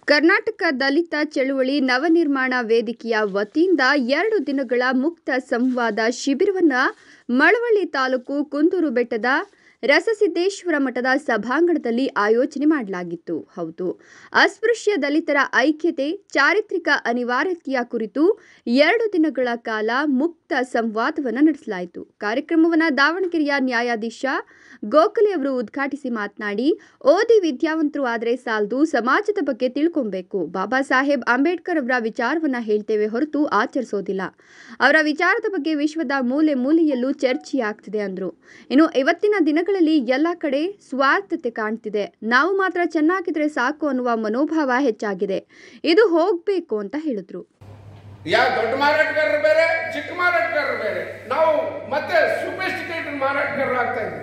ಕರ್ನಾಟಕ ದಲಿತ ಚಳುವಳಿ ನವನಿರ್ಮಾಣ ವೇದಿಕೆಯ ವತಿಯಿಂದ ಎರಡು ದಿನಗಳ ಮುಕ್ತ ಸಂವಾದ ಶಿಬಿರವನ್ನು ಮಳವಳ್ಳಿ ತಾಲೂಕು ಕುಂದೂರು ಬೆಟ್ಟದ ರಸಸಿದ್ದೇಶ್ವರ ಮಠದ ಸಭಾಂಗಣದಲ್ಲಿ ಆಯೋಜನೆ ಮಾಡಲಾಗಿತ್ತು ಹೌದು ಅಸ್ಪೃಶ್ಯ ದಲಿತರ ಐಕ್ಯತೆ ಚಾರಿತ್ರಿಕ ಅನಿವಾರ್ಯತೆಯ ಕುರಿತು ಎರಡು ದಿನಗಳ ಕಾಲ ಮುಕ್ತ ಸಂವಾದವನ್ನು ನಡೆಸಲಾಯಿತು ಕಾರ್ಯಕ್ರಮವನ್ನು ದಾವಣಗೆರೆಯ ನ್ಯಾಯಾಧೀಶ ಗೋಖಲೆ ಅವರು ಉದ್ಘಾಟಿಸಿ ಮಾತನಾಡಿ ಓದಿ ವಿದ್ಯಾವಂತರು ಆದರೆ ಸಾಲದು ಸಮಾಜದ ಬಗ್ಗೆ ತಿಳ್ಕೊಬೇಕು ಬಾಬಾ ಸಾಹೇಬ್ ಅಂಬೇಡ್ಕರ್ ಅವರ ವಿಚಾರವನ್ನ ಹೇಳ್ತೇವೆ ಹೊರತು ಆಚರಿಸೋದಿಲ್ಲ ಅವರ ವಿಚಾರದ ಬಗ್ಗೆ ವಿಶ್ವದ ಮೂಲೆ ಮೂಲೆಯಲ್ಲೂ ಚರ್ಚೆಯಾಗ್ತಿದೆ ಅಂದ್ರು ಇನ್ನು ಇವತ್ತಿನ ದಿನಗಳಲ್ಲಿ ಎಲ್ಲ ಕಡೆ ಸ್ವಾರ್ಥತೆ ಕಾಣ್ತಿದೆ ನಾವು ಮಾತ್ರ ಚೆನ್ನಾಗಿದ್ರೆ ಸಾಕು ಅನ್ನುವ ಮನೋಭಾವ ಹೆಚ್ಚಾಗಿದೆ ಇದು ಹೋಗ್ಬೇಕು ಅಂತ ಹೇಳಿದ್ರು ಯಾವ ದೊಡ್ಡ ಮಾರಾಟಗಾರರು ಬೇರೆ ಚಿಕ್ಕ ಮಾರಾಟಗಾರರು ಬೇರೆ ನಾವು ಮತ್ತೆ ಸುಫಿಸ್ಟಿಕೇಟೆಡ್ ಮಾರಾಟಗಾರರು ಆಗ್ತಾ ಇದ್ದೀವಿ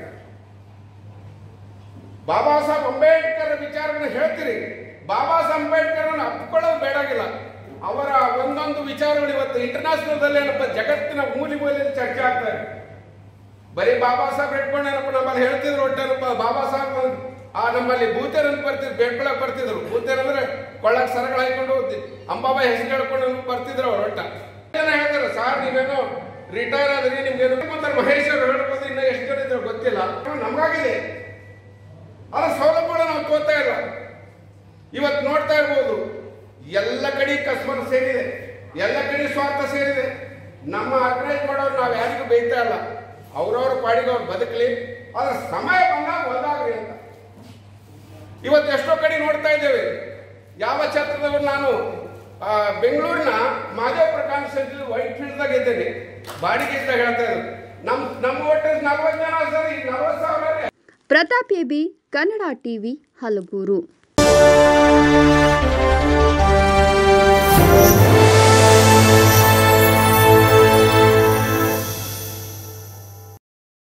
ಬಾಬಾ ಸಾಹೇಬ್ ಅಂಬೇಡ್ಕರ್ ವಿಚಾರಗಳನ್ನ ಹೇಳ್ತೀರಿ ಬಾಬಾ ಸಾಹೇಬ್ ಅಂಬೇಡ್ಕರ್ ಅಪ್ಕೊಳ್ಳೋದು ಬೇಡಾಗಿಲ್ಲ ಅವರ ಒಂದೊಂದು ವಿಚಾರಗಳು ಇವತ್ತು ಇಂಟರ್ನ್ಯಾಷನಲ್ ಏನಪ್ಪ ಜಗತ್ತಿನ ಮೂಲಿ ಮೂಲೆಯಲ್ಲಿ ಚರ್ಚೆ ಆಗ್ತಾ ಇದೆ ಬರೀ ಬಾಬಾ ಸಾಹೇಬ್ ಇಟ್ಕೊಂಡು ಏನಪ್ಪ ನಮ್ಮಲ್ಲಿ ಹೇಳ್ತಿದ್ರು ಒಟ್ಟೇನಪ್ಪ ಬಾಬಾ ಸಾಹೇಬ್ ಆ ನಮ್ಮಲ್ಲಿ ಭೂತೇರ್ ಅಂತ ಬರ್ತಿದ್ರು ಬೇಡ್ಕೊಳಕ್ ಬರ್ತಿದ್ರು ಭೂತೇರ್ ಅಂದ್ರೆ ಕೊಳ್ಳಕ್ ಸರಗಳು ಹಾಕೊಂಡು ಹೋಗ್ತಿ ಅಂಬಾಬಾಯಿ ಹೆಸರು ಹೇಳ್ಕೊಂಡು ಬರ್ತಿದ್ರು ಅವ್ರು ಒಟ್ಟ ಜನ ಹೇಳ್ತಾರೆ ಸಾರ್ ನೀವೇನೋ ರಿಟೈರ್ ಆದ್ರಿ ನಿಮ್ಗೆ ಮಹೇಶ್ ಅವ್ರು ಹೇಳ್ಬೋದು ಇನ್ನ ಎಷ್ಟು ಜನ ಇದ್ರು ಗೊತ್ತಿಲ್ಲ ನಮ್ಗಾಗಿದೆ ಅದ್ರ ಸೌಲಭ್ಯಗಳು ನಾವು ತೋತಾ ಇಲ್ಲ ಇವತ್ತು ನೋಡ್ತಾ ಇರ್ಬೋದು ಎಲ್ಲ ಕಡೆ ಕಸ್ಮರ್ ಸೇರಿದೆ ಎಲ್ಲ ಕಡೆ ಸ್ವಾರ್ಥ ಸೇರಿದೆ ನಮ್ಮ ಆರ್ಗನೈಸ್ ಮಾಡೋರು ನಾವು ಯಾರಿಗೂ ಬೈತಾ ಇಲ್ಲ ಅವ್ರವ್ರ ಪಾಡಿಗೆ ಅವ್ರು ಬದುಕಲಿ ಆದ್ರೆ ಸಮಯ ಬಂದಾಗ ಒಂದಾಗ್ರಿ ಅಂತ ಇವತ್ತು ಎಷ್ಟೋ ಕಡೆ ನೋಡ್ತಾ ಇದ್ದೇವೆ ಯಾವ ಛತ್ರದವರು ನಾನು ಆ, ಬೆಂಗಳೂರಿನ ಮಾದೇವಪುರ ಕಾನ್ಸ್ಟಿಟ್ಯೂನ್ಸಿ ವೈಟ್ ಫೀಲ್ಡ್ದಾಗ ಇದ್ದೇನೆ ಬಾಡಿಗೆ ಇದ್ದಾಗ ಹೇಳ್ತಾ ಇದ್ರು ನಮ್ಮ ನಮ್ಮ ವೋಟರ್ಸ್ ನಲ್ವತ್ತು ಜನ ಸರಿ ನಲ್ವತ್ತು ಸಾವಿರ ಪ್ರತಾಪ್ ಎಬಿ ಕನ್ನಡ ಟಿವಿ ಹಲಗೂರು